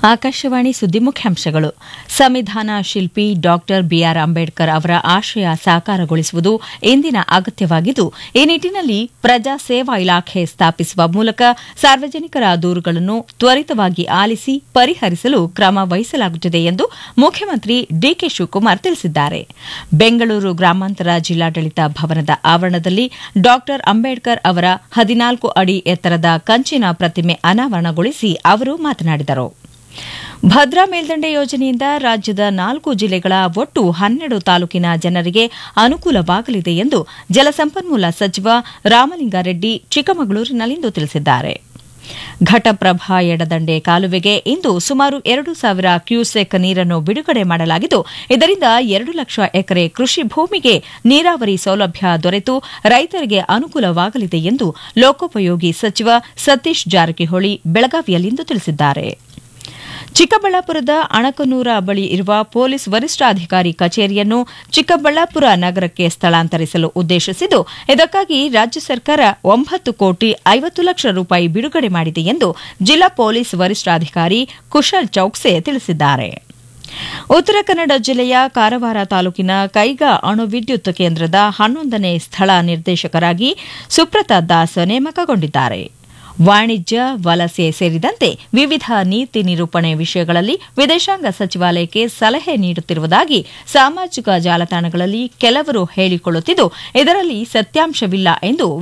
ಆಕಾಶವಾಣಿ ಸುದ್ದಿ ಮುಖ್ಯಾಂಶಗಳು ಸಂವಿಧಾನ ಶಿಲ್ಪಿ ಡಾಕ್ಟರ್ ಬಿಆರ್ ಅಂಬೇಡ್ಕರ್ ಅವರ ಆಶಯ ಸಾಕಾರಗೊಳಿಸುವುದು ಇಂದಿನ ಅಗತ್ಯವಾಗಿದ್ದು ಈ ನಿಟ್ಟಿನಲ್ಲಿ ಪ್ರಜಾ ಸೇವಾ ಇಲಾಖೆ ಸ್ಥಾಪಿಸುವ ಮೂಲಕ ಸಾರ್ವಜನಿಕರ ದೂರುಗಳನ್ನು ತ್ವರಿತವಾಗಿ ಆಲಿಸಿ ಪರಿಹರಿಸಲು ಕ್ರಮ ವಹಿಸಲಾಗುತ್ತಿದೆ ಎಂದು ಮುಖ್ಯಮಂತ್ರಿ ಡಿಕೆ ಶಿವಕುಮಾರ್ ತಿಳಿಸಿದ್ದಾರೆ ಬೆಂಗಳೂರು ಗ್ರಾಮಾಂತರ ಜಿಲ್ಲಾಡಳಿತ ಭವನದ ಆವರಣದಲ್ಲಿ ಡಾಕ್ಟರ್ ಅಂಬೇಡ್ಕರ್ ಅವರ ಹದಿನಾಲ್ಕು ಅಡಿ ಎತ್ತರದ ಕಂಚಿನ ಪ್ರತಿಮೆ ಅನಾವರಣಗೊಳಿಸಿ ಅವರು ಮಾತನಾಡಿದರು ಭದ್ರಾ ಮೇಲ್ದಂಡೆ ಯೋಜನೆಯಿಂದ ರಾಜ್ಯದ ನಾಲ್ಕು ಜಿಲ್ಲೆಗಳ ಒಟ್ಟು ಹನ್ನೆರಡು ತಾಲೂಕಿನ ಜನರಿಗೆ ಅನುಕೂಲವಾಗಲಿದೆ ಎಂದು ಜಲಸಂಪನ್ಮೂಲ ಸಚಿವ ರಾಮಲಿಂಗಾರೆಡ್ಡಿ ಚಿಕ್ಕಮಗಳೂರಿನಲ್ಲಿಂದು ತಿಳಿಸಿದ್ದಾರೆ ಘಟಪ್ರಭಾ ಎಡದಂಡೆ ಕಾಲುವೆಗೆ ಇಂದು ಸುಮಾರು ಎರಡು ಸಾವಿರ ಕ್ಯೂಸೆಕ್ ನೀರನ್ನು ಬಿಡುಗಡೆ ಮಾಡಲಾಗಿದ್ದು ಇದರಿಂದ ಎರಡು ಲಕ್ಷ ಎಕರೆ ಕೃಷಿ ಭೂಮಿಗೆ ನೀರಾವರಿ ಸೌಲಭ್ಯ ದೊರೆತು ರೈತರಿಗೆ ಅನುಕೂಲವಾಗಲಿದೆ ಎಂದು ಲೋಕೋಪಯೋಗಿ ಸಚಿವ ಸತೀಶ್ ಜಾರಕಿಹೊಳಿ ಬೆಳಗಾವಿಯಲ್ಲಿಂದು ತಿಳಿಸಿದ್ದಾರೆ ಚಿಕ್ಕಬಳ್ಳಾಪುರದ ಅಣಕನೂರ ಬಳಿ ಇರುವ ಪೊಲೀಸ್ ವರಿಷ್ಠಾಧಿಕಾರಿ ಕಚೇರಿಯನ್ನು ಚಿಕ್ಕಬಳ್ಳಾಪುರ ನಗರಕ್ಕೆ ಸ್ಥಳಾಂತರಿಸಲು ಉದ್ದೇಶಿಸಿದ್ದು ಇದಕ್ಕಾಗಿ ರಾಜ್ಯ ಸರ್ಕಾರ ಒಂಬತ್ತು ಕೋಟಿ ಐವತ್ತು ಲಕ್ಷ ರೂಪಾಯಿ ಬಿಡುಗಡೆ ಮಾಡಿದೆ ಎಂದು ಜಿಲ್ಲಾ ಪೊಲೀಸ್ ವರಿಷ್ಠಾಧಿಕಾರಿ ಕುಶಲ್ ಚೌಕ್ಸೆ ತಿಳಿಸಿದ್ದಾರೆ ಉತ್ತರ ಕನ್ನಡ ಜಿಲ್ಲೆಯ ಕಾರವಾರ ತಾಲೂಕಿನ ಕೈಗಾ ಅಣು ವಿದ್ಯುತ್ ಕೇಂದ್ರದ ಹನ್ನೊಂದನೇ ಸ್ಥಳ ನಿರ್ದೇಶಕರಾಗಿ ಸುಪ್ರತಾ ದಾಸ್ ನೇಮಕಗೊಂಡಿದ್ದಾರೆ ವಾಣಿಜ್ಯ ವಲಸೆ ಸೇರಿದಂತೆ ವಿವಿಧ ನೀತಿ ನಿರೂಪಣೆ ವಿಷಯಗಳಲ್ಲಿ ವಿದೇಶಾಂಗ ಸಚಿವಾಲಯಕ್ಕೆ ಸಲಹೆ ನೀಡುತ್ತಿರುವುದಾಗಿ ಸಾಮಾಜಿಕ ಜಾಲತಾಣಗಳಲ್ಲಿ ಕೆಲವರು ಹೇಳಿಕೊಳ್ಳುತ್ತಿದ್ದು ಇದರಲ್ಲಿ ಸತ್ಯಾಂಶವಿಲ್ಲ ಎಂದು